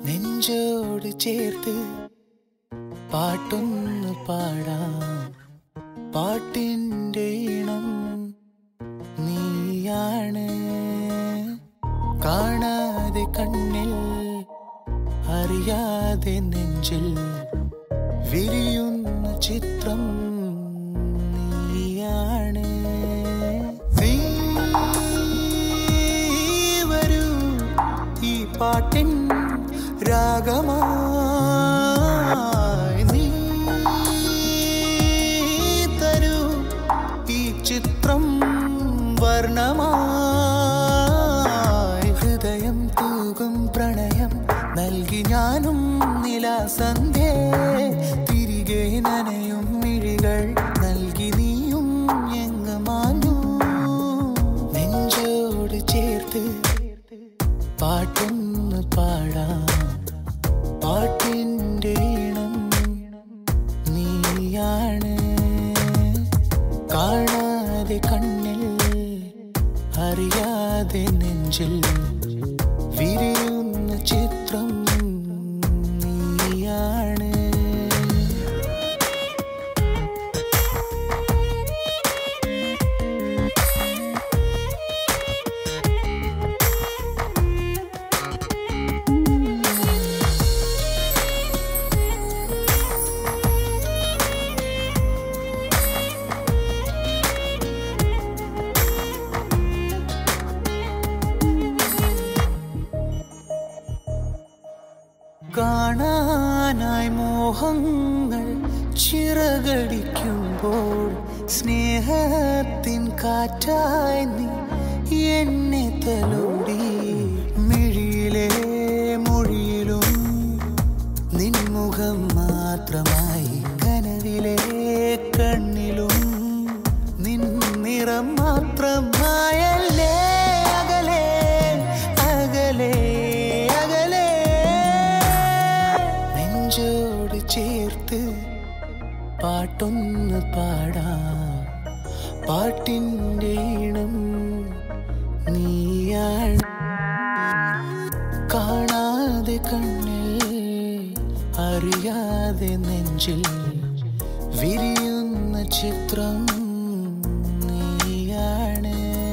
നെഞ്ചോട് ചേർത്ത് പാട്ടൊന്ന് പാടാം പാട്ടിൻ്റെ ഇണം നീയാണ് കാണാതെ കണ്ണിൽ അറിയാതെ നെഞ്ചിൽ വിരിയുന്ന ചിത്രം നീയാണ് നീ വരൂ ഈ പാട്ടിൻ രാഗമായി നീ തരൂ ഈ ചിത്രം വർണ്ണമായി ഹൃദയം തൂകും പ്രണയം നൽകി ഞാനും നിലാസന്ധ്യേ തിരികെ നനയും മിഴികൾ നൽകി നീയും എങ്ങ് മാഞ്ഞു നെഞ്ചോട് ചേർത്ത് പാട്ടൊന്ന് പാടാം പാട്ടിൻ്റെ ഇണം നീയാണ് കാണാതെ കണ്ണിൽ അറിയാതെ നെഞ്ചിൽ വിരിയുന്ന ചിത്രം നീയാണ് കാണാനായി മോഹങ്ങൾ ചിറകടിക്കുമ്പോൾ സ്നേഹത്തിൻ കാറ്റായി നീ എന്നെ തലോടി മിഴിയിലെ മൊഴിയിലും നിൻമുഖം മാത്രമായി കനവിലെ കണ്ണിലും നിൻ നിറം മാത്രമായല്ലേ അകലെ അകലെ അകലെ നെഞ്ചോട് ചേർത്ത് പാട്ടൊന്ന് പാടാം പാട്ടിൻ്റെ ഇണം നീയാണ് കാണാതെ കണ്ണിൽ അറിയാതെ നെഞ്ചിൽ വിരിയുന്ന ചിത്രം നീയാണ്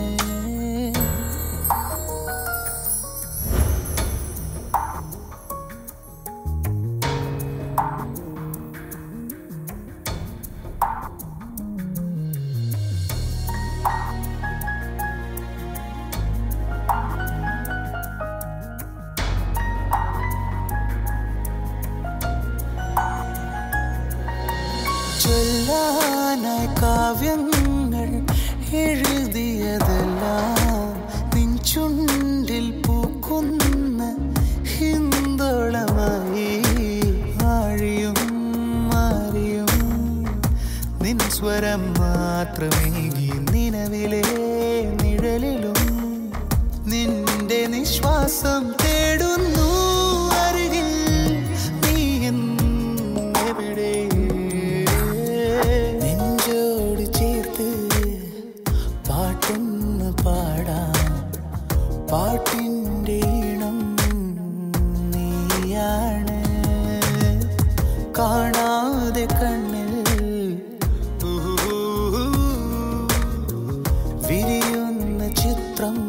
ചൊല്ലാനായി കാവ്യങ്ങൾ എഴുതിയതെല്ലാം നിൻ ചുണ്ടിൽ പൂക്കുന്ന ഹിന്ദോളമായി ആഴിയും മാറിയും നിൻ സ്വരം മാത്രമേകി നിലവിലെ നിഴലിലും നിന്റെ നിശ്വാസം തേടുന്നു അരികിൽ നീ എന്നെവിടെ നെഞ്ചോട് ചേർത്ത് പാട്ടൊന്ന് പാടാം പാട്ടിൻ്റെ ഇണം നീയാണ് കാണാതെ കണ്ണിൽ വിരിയുന്ന ചിത്രം